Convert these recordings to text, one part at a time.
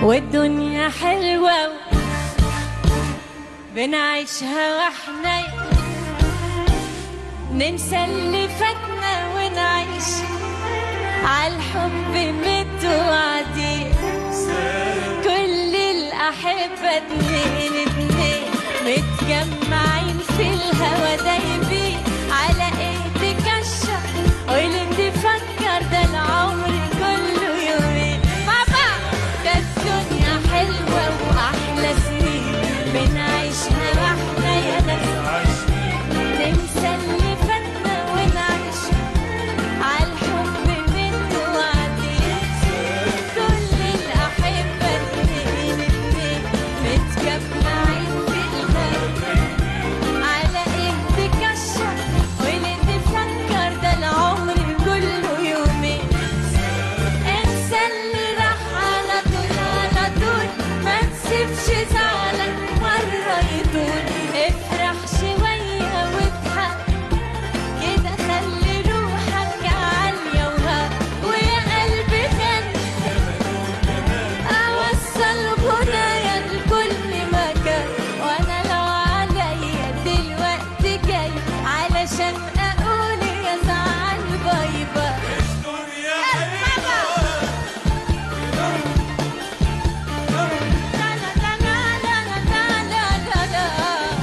والدنيا حلوة بنعيشها واحنا ننسى اللي فاتنا ونعيش عالحب متوعدين كل الأحبة اتنين اتنين متجمعين في الهوا دايبين على ايه تكشف واللي تفكر ده العمر كله يومين بابا ده الدنيا حلوة وأحلى سنين بنعيشها واحنا يا ناس ننسى اللي فاتنا ونعيش عالحب متوعدين كل الأحبة اتنين اتنين متجمعين في الهوا على ايه تكشف واللي تفكر ده العمر كله يومين انسى اللي راح على طول على طول ما تسيبش زعلك مرة يطول افرح شوية واضحك كده خلي روحك عالية وها ويا قلبي غني أوصل غنايا لكل مكان وأنا لو عليا دلوقتي جاي علشان أقول يا زعل باي باي لا لا لا لا لا لا لا لا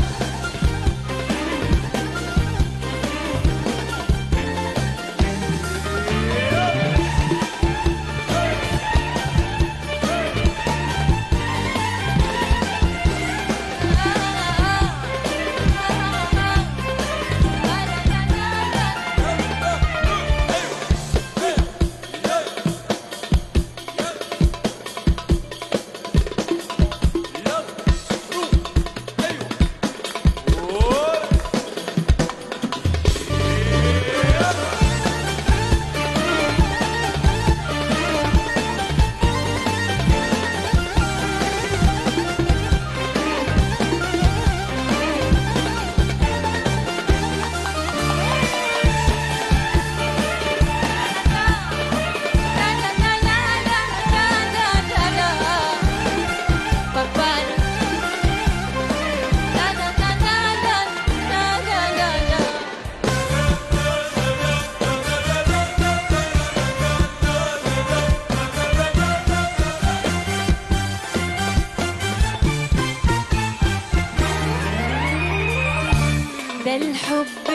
ده الحب